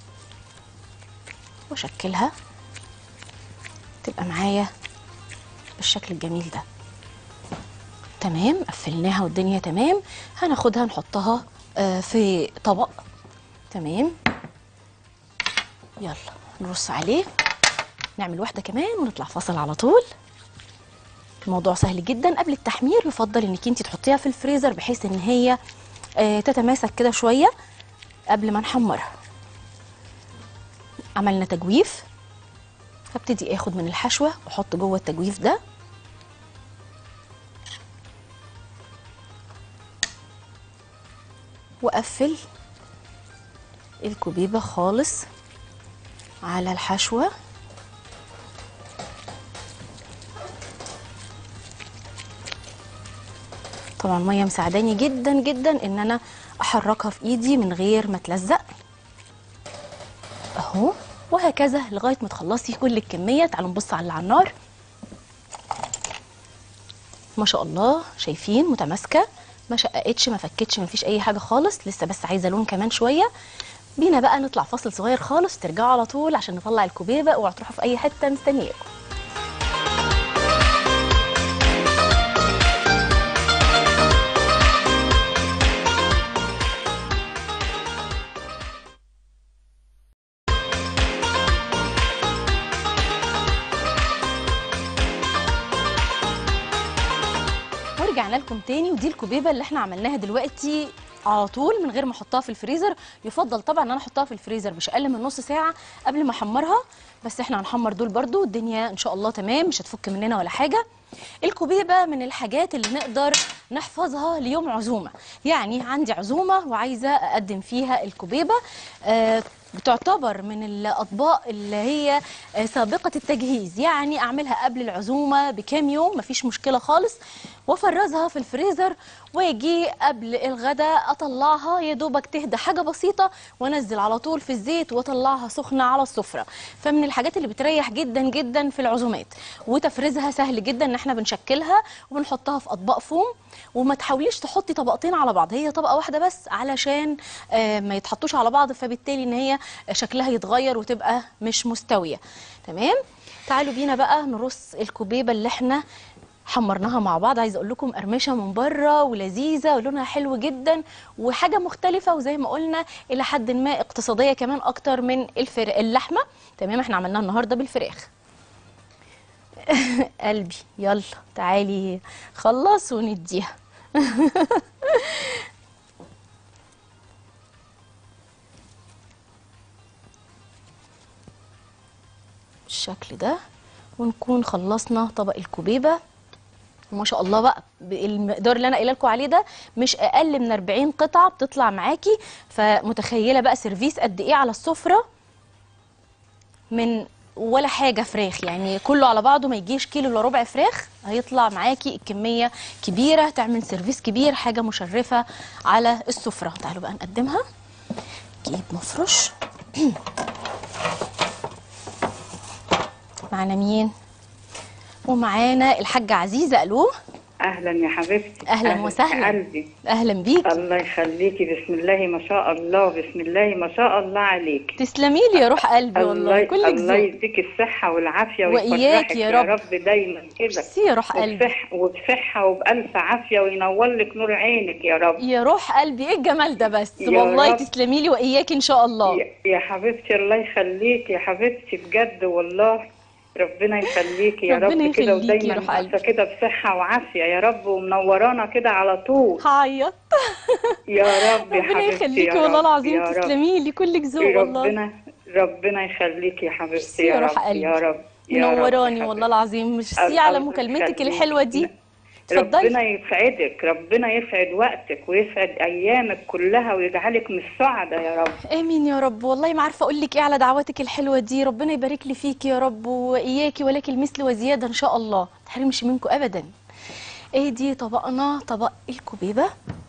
واشكلها تبقى معايا بالشكل الجميل ده تمام قفلناها والدنيا تمام هناخدها نحطها آه، في طبق تمام يلا نرص عليه نعمل واحدة كمان ونطلع فاصل على طول الموضوع سهل جدا قبل التحمير يفضل انك انت تحطيها في الفريزر بحيث ان هي آه، تتماسك كده شوية قبل ما نحمرها عملنا تجويف هبتدي اخد من الحشوة واحط جوه التجويف ده واقفل الكبيبة خالص على الحشوة طبعا مية مساعداني جدا جدا ان انا احركها في ايدي من غير ما تلزق اهو وهكذا لغاية ما تخلصي كل الكمية تعالوا نبص على اللي على النار ما شاء الله شايفين متماسكة ما شققتش ما فكتش ما فيش اي حاجة خالص لسه بس عايزة لون كمان شوية بينا بقى نطلع فاصل صغير خالص ترجعوا على طول عشان نطلع الكوبيبه اوعوا تروحوا في اي حته مستنياكم ورجعنا لكم تاني ودي الكوبيبه اللي احنا عملناها دلوقتي على طول من غير ما احطها في الفريزر يفضل طبعا ان انا احطها في الفريزر مش اقل من نص ساعه قبل ما احمرها بس احنا هنحمر دول برضو الدنيا ان شاء الله تمام مش هتفك مننا ولا حاجه الكوبيبه من الحاجات اللي نقدر نحفظها ليوم عزومه يعني عندي عزومه وعايزه اقدم فيها الكوبيبه آه بتعتبر من الاطباق اللي هي آه، سابقه التجهيز يعني اعملها قبل العزومه بكام يوم مفيش مشكله خالص وافرزها في الفريزر واجي قبل الغداء اطلعها يا دوبك تهدى حاجه بسيطه وانزل على طول في الزيت واطلعها سخنه على السفره فمن الحاجات اللي بتريح جدا جدا في العزومات وتفريزها سهل جدا ان احنا بنشكلها وبنحطها في اطباق فوم وما تحاوليش تحطي طبقتين على بعض هي طبقه واحده بس علشان آه، ما يتحطوش على بعض فبالتالي ان هي شكلها يتغير وتبقى مش مستويه تمام تعالوا بينا بقى نرص الكوبيبه اللي احنا حمرناها مع بعض عايزه اقول لكم قرمشه من بره ولذيذه ولونها حلو جدا وحاجه مختلفه وزي ما قلنا الى حد ما اقتصاديه كمان اكتر من الفر... اللحمه تمام احنا عملناها النهارده بالفراخ قلبي يلا تعالي خلص ونديها بالشكل ده ونكون خلصنا طبق الكوبيبه وما شاء الله بقى المقدار اللي انا قايله لكم عليه ده مش اقل من 40 قطعه بتطلع معاكي فمتخيله بقى سيرفيس قد ايه على السفره من ولا حاجه فراخ يعني كله على بعضه ما يجيش كيلو الا ربع فراخ هيطلع معاكي الكميه كبيره تعمل سيرفيس كبير حاجه مشرفه على السفره تعالوا بقى نقدمها نجيب مفرش معانا مين ومعانا الحاجه عزيزه الو اهلا يا حبيبتي أهلاً يا وسهلاً. قلبي اهلا بيك الله يخليكي بسم الله ما شاء الله بسم الله ما شاء الله عليك تسلمي لي يا روح قلبي والله الله كلك الله ذوق يديك الصحة والعافية وإياك ويفرحك يا يا رب. رب دايما كده ميرسي يا روح قلبي وبصح وبصحة وبألف عافية وينور لك نور عينك يا رب يا روح قلبي ايه الجمال ده بس يا والله رب. تسلمي لي واياك ان شاء الله يا- يا حبيبتي الله يخليك يا حبيبتي بجد والله ربنا يخليكي يا ربنا رب كده يخليكي يا ودايما روح قلبي. عايشة كده بصحة وعافية يا رب ومنورانا كده على طول هعيط يا رب يا ربنا حبيبتي يخليكي يا والله رب، العظيم يا رب. تسلمي لي كلك ذوق والله ربنا ربنا يخليك يا ميرسي حبيبتي يا يا روح رب قلبي. يا رب يا رب منوراني يا والله حبيبتي. العظيم ميرسي الله على يخليك. مكالمتك الحلوه دي ربنا اتفضلي يسعدك ربنا يسعد وقتك ويسعد ايامك كلها ويجعلك من السعداء يا رب امين يا رب والله ما عارفه اقول لك ايه على دعواتك الحلوه دي ربنا يبارك لي فيك يا رب واياكي ولك المثل وزياده ان شاء الله ما تحرمش منكم ابدا ايه دي طبقنا طبق الكوبيبه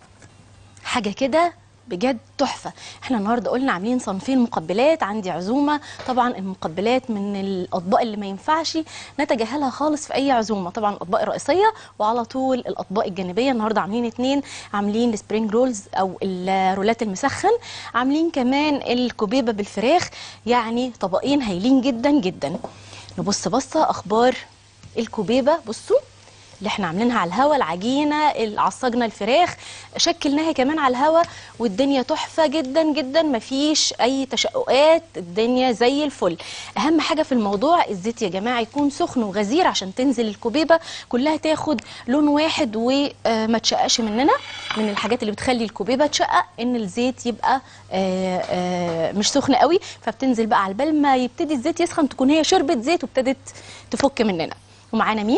حاجه كده بجد تحفه احنا النهارده قلنا عاملين صنفين مقبلات عندي عزومه طبعا المقبلات من الاطباق اللي ما ينفعش نتجاهلها خالص في اي عزومه طبعا الاطباق الرئيسيه وعلى طول الاطباق الجانبيه النهارده عاملين اتنين عاملين السبرينج رولز او الرولات المسخن عاملين كمان الكوبيبه بالفراخ يعني طبقين هايلين جدا جدا نبص بصه اخبار الكوبيبه بصوا اللي احنا عاملينها على الهوا العجينه ال- عصجنا الفراخ شكلناها كمان على الهوا والدنيا تحفه جدا جدا مفيش اي تشققات الدنيا زي الفل اهم حاجه في الموضوع الزيت يا جماعه يكون سخن وغزير عشان تنزل الكوبيبه كلها تاخد لون واحد وما تشققش مننا من الحاجات اللي بتخلي الكوبيبه تشقق ان الزيت يبقى آه، آه، مش سخن قوي فبتنزل بقى على البال ما يبتدي الزيت يسخن تكون هي شربت زيت وابتدت تفك مننا ومعانا مين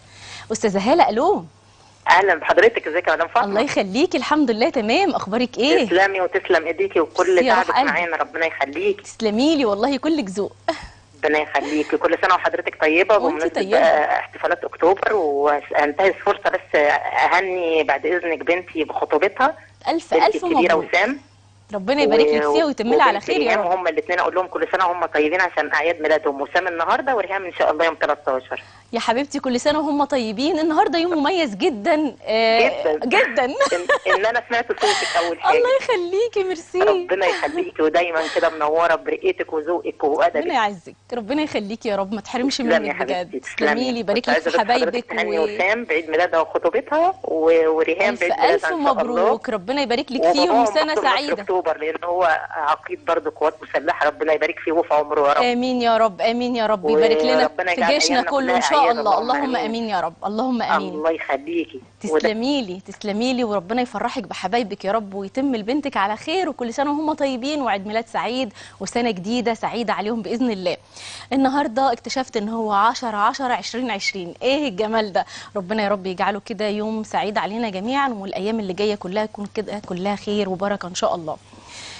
استاذه هاله الو اهلا بحضرتك ازيك يا مدام فاطمه الله يخليكي الحمد لله تمام اخبارك ايه تسلمي وتسلم ايديكي وكل ميرسي يا روح تعبك قلبي. معانا ربنا يخليكي تسلمي لي والله كلك ذوق ربنا يخليكي كل سنه وحضرتك طيبه وانتي بمناسبه طيبة. بقى احتفالات اكتوبر وانتهز فرصه بس اهني بعد اذنك بنتي بخطوبتها الف بنتي الف الكبيره مبروك وسام ربنا يبارك لك و- فيها ويتم لها على وبنت خير يا ريهام رب وهم الاثنين اقول لهم كل سنه وهم طيبين عشان اعياد ميلادهم وسام النهارده وريهام ان شاء الله يوم 13 يا حبيبتي كل سنه وهم طيبين النهارده يوم مميز جدا آه جداً. جدا ان, إن انا سمعت صوتك اول حاجه الله يخليكي ميرسي ربنا يخليكي ودايما كده منوره برقتك وذوقك وادبك ربنا يعزك ربنا يخليكي يا رب ما تحرمش تسلمي يا منك حبيبتي بجد تسلمي لي بارك كنت لك عايزة في بس حضرتك حبايبك تهني و... وسام بعيد ميلادها وخطوبتها و- وريهام الف بعيد ميلادها الف ان شاء الله مبروك ربنا يبارك لك فيهم وباباهم وسنه برضه في سعيده اكتوبر لان هو عقيد برضه قوات مسلحه ربنا يبارك فيه وفي عمره يا رب امين يا رب امين يا رب يبارك لنا وربنا في يجعل جيشنا أيامنا كله ان كلها شاء أعياد، الله اللهم اللهم آمين. امين يا رب اللهم امين الله يخليكي وده- تسلمي لي تسلمي لي وربنا يفرحك بحبايبك يا رب ويتم لبنتك على خير وكل سنه وهم طيبين وعيد ميلاد سعيد وسنه جديده سعيده عليهم باذن الله. النهارده اكتشفت ان هو 10 10 2020 ايه الجمال ده؟ ربنا يا رب يجعله كده يوم سعيد علينا جميعا والايام اللي جايه كلها تكون كده كلها خير وبركه ان شاء الله.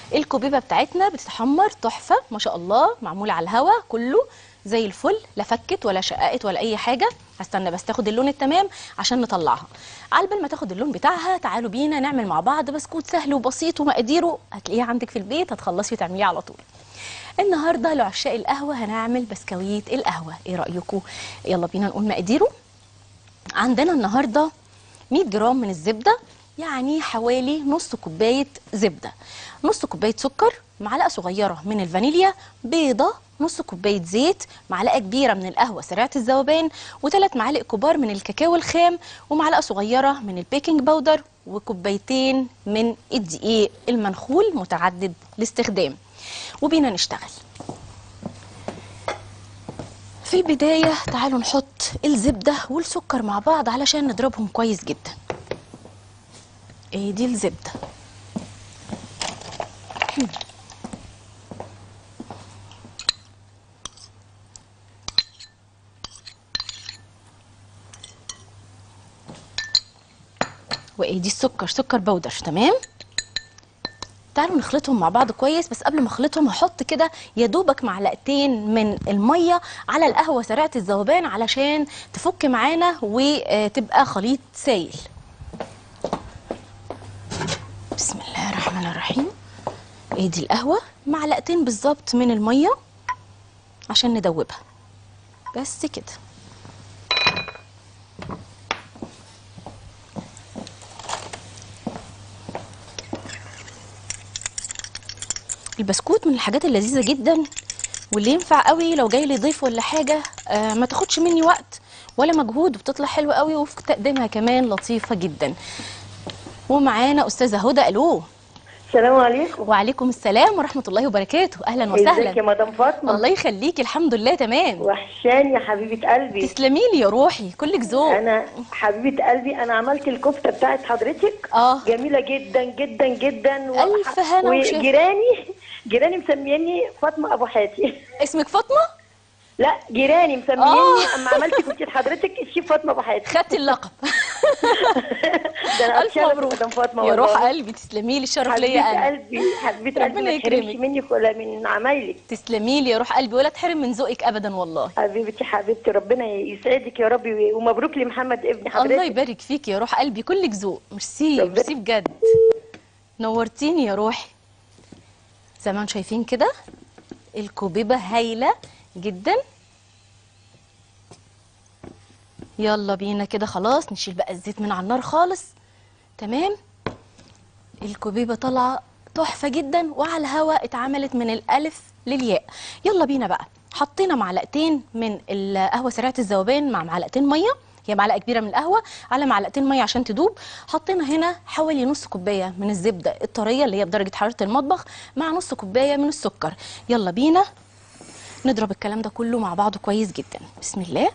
الكوبيبه بتاعتنا بتتحمر تحفه ما شاء الله معموله على الهوا كله زي الفل لا فكت ولا شققت ولا اي حاجه هستنى بس تاخد اللون التمام عشان نطلعها على بال ما تاخد اللون بتاعها تعالوا بينا نعمل مع بعض بسكوت سهل وبسيط ومقاديره هتلاقيه عندك في البيت هتخلصي وتعمليه على طول النهارده لعشاق القهوه هنعمل بسكويت القهوه ايه رايكم يلا بينا نقول مقاديره عندنا النهارده 100 جرام من الزبده يعني حوالي نص كوبايه زبده نص كوبايه سكر معلقه صغيره من الفانيليا بيضه نص كوبايه زيت معلقه كبيره من القهوه سريعه الذوبان وثلاث معالق كبار من الكاكاو الخام ومعلقه صغيره من البيكنج باودر وكوبايتين من الدقيق المنخول متعدد الاستخدام وبينا نشتغل في البداية تعالوا نحط الزبدة والسكر مع بعض علشان نضربهم كويس جدا ايه دي الزبدة وايه دي السكر سكر بودر تمام تعالوا نخلطهم مع بعض كويس بس قبل ما اخلطهم هحط كده يا دوبك معلقتين من الميه على القهوه سريعه الذوبان علشان تفك معانا وتبقى خليط سايل بسم الله الرحمن الرحيم ايه دي القهوه معلقتين بالظبط من الميه عشان ندوبها بس كده البسكوت من الحاجات اللذيذه جدا واللي ينفع قوي لو جاي لي ضيف ولا حاجه آه ما تاخدش مني وقت ولا مجهود وبتطلع حلوه قوي وفي تقديمها كمان لطيفه جدا ومعانا استاذه هدى الو السلام عليكم وعليكم السلام ورحمه الله وبركاته اهلا وسهلا ازيك يا مدام فاطمه الله يخليكي الحمد لله تمام وحشاني يا حبيبه قلبي تسلمي لي يا روحي كلك ذوق انا حبيبه قلبي انا عملت الكفته بتاعت حضرتك اه جميله جدا جدا جدا و- ألف هنا وشفا. وجيراني جيراني مسمياني فاطمه ابو حاتي اسمك فاطمه لا جيراني مسمياني آه. اما عملت كنت حضرتك الشيف فاطمه ابو حاتي خدتي اللقب ده انا الف أتشرف مبروك مدام فاطمه يا روح والله. قلبي تسلمي لي الشرف حبيبه ليا انا قلبي حبيبه قلبي ربنا ما تحرمش يكرمك. منك ولا من عمايلك تسلمي لي يا روح قلبي ولا تحرم من ذوقك ابدا والله حبيبتي حبيبتي ربنا يسعدك يا رب ومبروك لمحمد ابن حضرتك الله يبارك فيك يا روح قلبي كلك ذوق ميرسي ربنا- ميرسي بجد نورتيني يا روحي زي ما انتم شايفين كده الكوبيبه هايله جدا يلا بينا كده خلاص نشيل بقى الزيت من على النار خالص تمام الكوبيبه طالعه تحفه جدا وعلى الهواء اتعملت من الالف للياء يلا بينا بقى حطينا معلقتين من القهوه سريعه الذوبان مع معلقتين ميه هي معلقه كبيره من القهوه على معلقتين ميه عشان تدوب حطينا هنا حوالي نص كوبايه من الزبده الطريه اللي هي بدرجه حراره المطبخ مع نص كوبايه من السكر يلا بينا نضرب الكلام ده كله مع بعضه كويس جدا بسم الله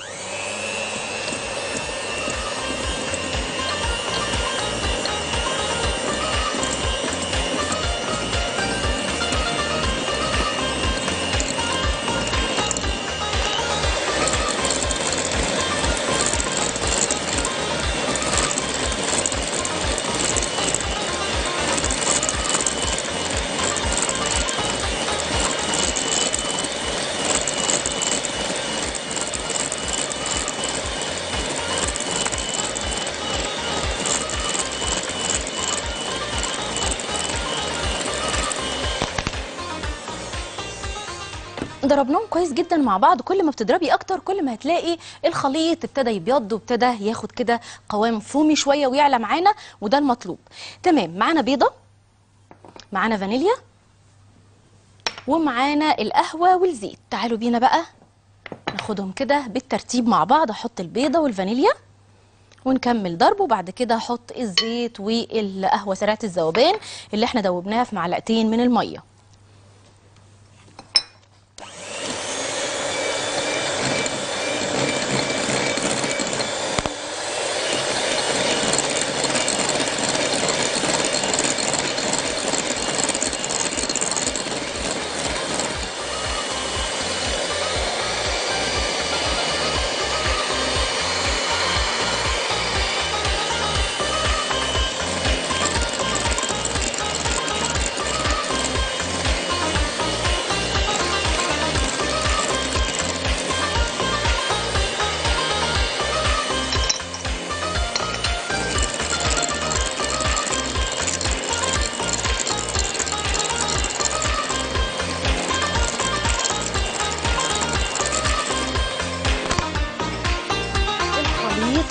ضربناهم كويس جدا مع بعض كل ما بتضربي اكتر كل ما هتلاقي الخليط ابتدى يبيض وابتدى ياخد كده قوام فومي شويه ويعلى معانا وده المطلوب تمام معانا بيضه معانا فانيليا ومعانا القهوه والزيت تعالوا بينا بقى ناخدهم كده بالترتيب مع بعض احط البيضه والفانيليا ونكمل ضرب وبعد كده احط الزيت والقهوه سريعه الذوبان اللي احنا دوبناها في معلقتين من الميه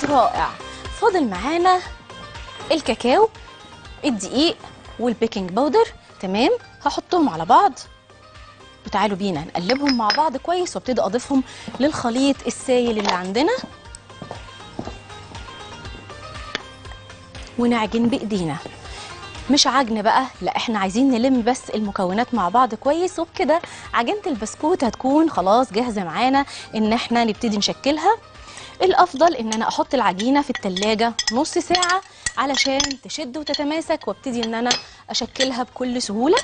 رائع فاضل معانا الكاكاو الدقيق والبيكنج باودر تمام هحطهم على بعض وتعالوا بينا نقلبهم مع بعض كويس وابتدي اضيفهم للخليط السائل اللي عندنا ونعجن بايدينا مش عجن بقى لا احنا عايزين نلم بس المكونات مع بعض كويس وبكده عجينه البسكوت هتكون خلاص جاهزه معانا ان احنا نبتدي نشكلها الافضل ان انا احط العجينه في التلاجة نص ساعه علشان تشد وتتماسك وابتدي ان انا اشكلها بكل سهوله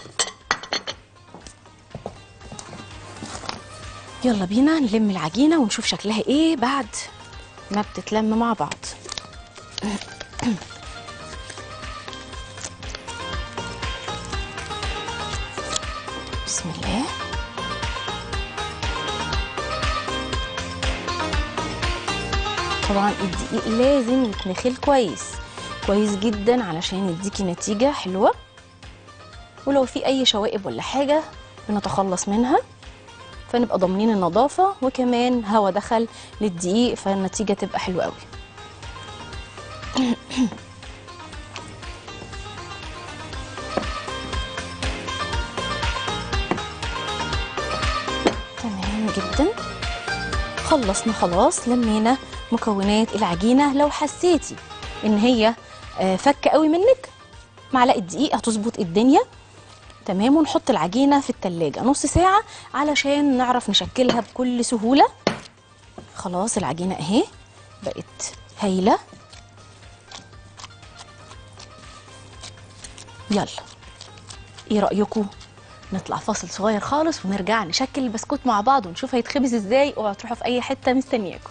يلا بينا نلم العجينه ونشوف شكلها ايه بعد ما بتتلم مع بعض بسم الله طبعا الدقيق لازم يتنخل كويس كويس جدا علشان يديكي نتيجة حلوة ولو في أي شوائب ولا حاجة بنتخلص منها فنبقى ضامنين النظافة وكمان هوا دخل للدقيق فالنتيجة تبقى حلوة قوي تمام جدا خلصنا خلاص لمينا مكونات العجينه لو حسيتي ان هي آه، فكه قوي منك معلقه دقيق هتظبط الدنيا تمام ونحط العجينه في التلاجة نص ساعه علشان نعرف نشكلها بكل سهوله خلاص العجينه اهي بقت هايله يلا ايه رايكم نطلع فاصل صغير خالص ونرجع نشكل البسكوت مع بعض ونشوف هيتخبز ازاي اوعوا تروحوا في اي حته مستنياكم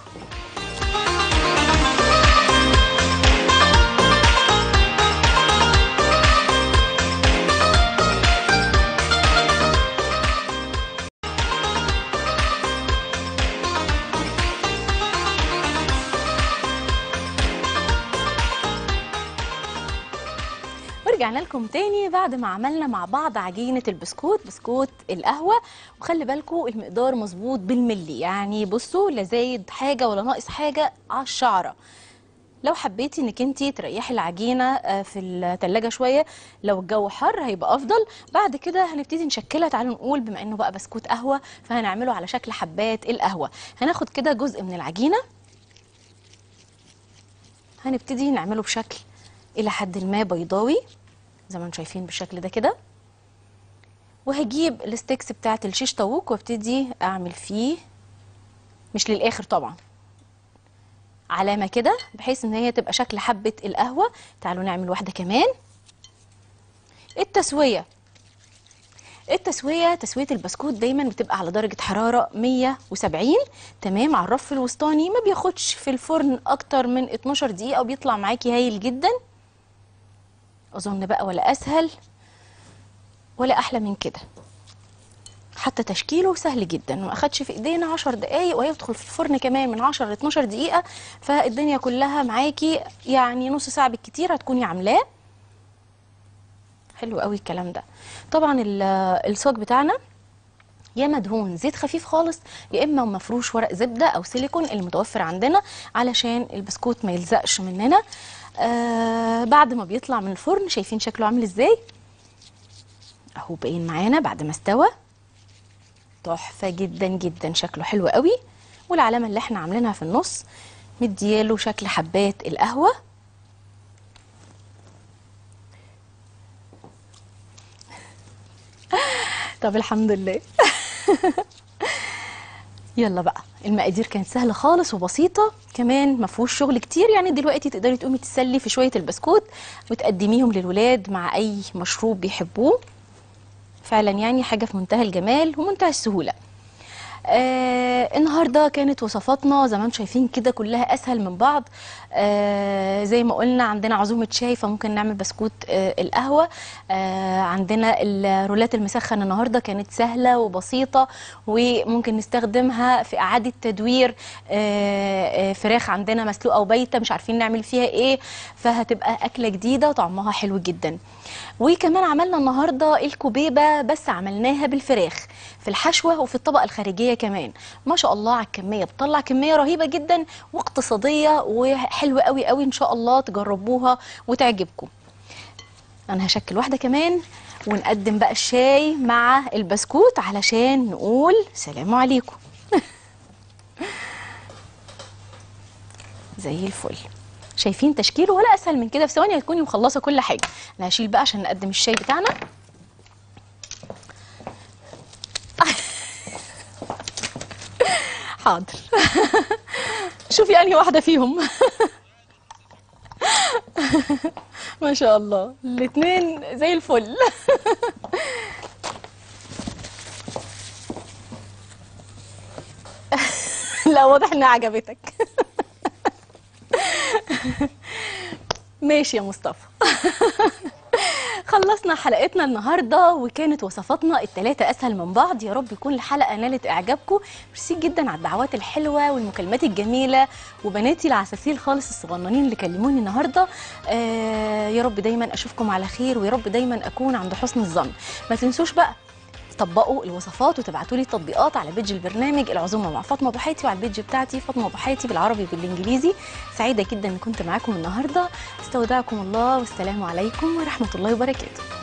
ورجعنا لكم تاني بعد ما عملنا مع بعض عجينة البسكوت بسكوت القهوة وخلي بالكم المقدار مظبوط بالملي يعني بصوا لا زايد حاجة ولا ناقص حاجة على الشعرة لو حبيتي انك انت تريحي العجينه آه، في التلاجة شويه لو الجو حر هيبقى افضل بعد كده هنبتدي نشكلها تعالوا نقول بما انه بقى بسكوت قهوه فهنعمله على شكل حبات القهوه هناخد كده جزء من العجينه هنبتدي نعمله بشكل الى حد ما بيضاوي زي ما انتم شايفين بالشكل ده كده وهجيب الستيكس بتاعه الشيش طاووق وابتدي اعمل فيه مش للاخر طبعا علامه كده بحيث ان هي تبقى شكل حبه القهوه تعالوا نعمل واحده كمان التسويه التسويه تسويه البسكوت دايما بتبقى على درجه حراره 170 تمام على الرف الوسطاني ما بياخدش في الفرن اكتر من 12 دقيقه وبيطلع معاكي هايل جدا اظن بقى ولا اسهل ولا احلى من كده حتى تشكيله سهل جدا ما اخدش في ايدينا 10 دقايق وهيدخل في الفرن كمان من 10 ل 12 دقيقه فالدنيا كلها معاكي يعني نص ساعه بالكتير هتكوني عاملاه حلو قوي الكلام ده طبعا ال- الصاج بتاعنا يا مدهون زيت خفيف خالص يا اما مفروش ورق زبده او سيليكون المتوفر عندنا علشان البسكوت ما يلزقش مننا آه بعد ما بيطلع من الفرن شايفين شكله عامل ازاي اهو باين معانا بعد ما استوى تحفه جدا جدا شكله حلو قوي والعلامه اللي احنا عاملينها في النص مدياله شكل حبات القهوه طب الحمد لله يلا بقى المقادير كانت سهله خالص وبسيطه كمان ما فيهوش شغل كتير يعني دلوقتي تقدري تقومي تسلي في شويه البسكوت وتقدميهم للولاد مع اي مشروب بيحبوه فعلا يعني حاجه في منتهى الجمال ومنتهى السهوله آه النهارده كانت وصفاتنا زي ما انتم شايفين كده كلها اسهل من بعض آه زي ما قلنا عندنا عزومه شاي فممكن نعمل بسكوت آه القهوه آه عندنا الرولات المسخن النهارده كانت سهله وبسيطه وممكن نستخدمها في اعاده تدوير آه آه فراخ عندنا مسلوقه وبايته مش عارفين نعمل فيها ايه فهتبقى اكله جديده وطعمها حلو جدا وكمان عملنا النهارده الكوبيبه بس عملناها بالفراخ في الحشوه وفي الطبقه الخارجيه كمان ما شاء الله على الكميه بتطلع كميه رهيبه جدا واقتصاديه وحلوه قوي قوي ان شاء الله تجربوها وتعجبكم انا هشكل واحده كمان ونقدم بقى الشاي مع البسكوت علشان نقول سلام عليكم زي الفل شايفين تشكيله ولا اسهل من كده في ثواني هتكوني مخلصه كل حاجه انا هشيل بقى عشان نقدم الشاي بتاعنا حاضر شوفي انهي واحده فيهم ما شاء الله الاثنين زي الفل لا واضح انها عجبتك ماشي يا مصطفى خلصنا حلقتنا النهارده وكانت وصفاتنا الثلاثه اسهل من بعض يا رب يكون الحلقه نالت اعجابكم ميرسي جدا على الدعوات الحلوه والمكالمات الجميله وبناتي العساسيل خالص الصغننين اللي كلموني النهارده آه يا رب دايما اشوفكم على خير ويا رب دايما اكون عند حسن الظن ما تنسوش بقى طبقوا الوصفات وتبعتوا لي تطبيقات على بيج البرنامج العزومه مع فاطمه ابو حياتي وعلى البيج بتاعتي فاطمه ابو حياتي بالعربي وبالانجليزي سعيده جدا ان كنت معاكم النهارده استودعكم الله والسلام عليكم ورحمه الله وبركاته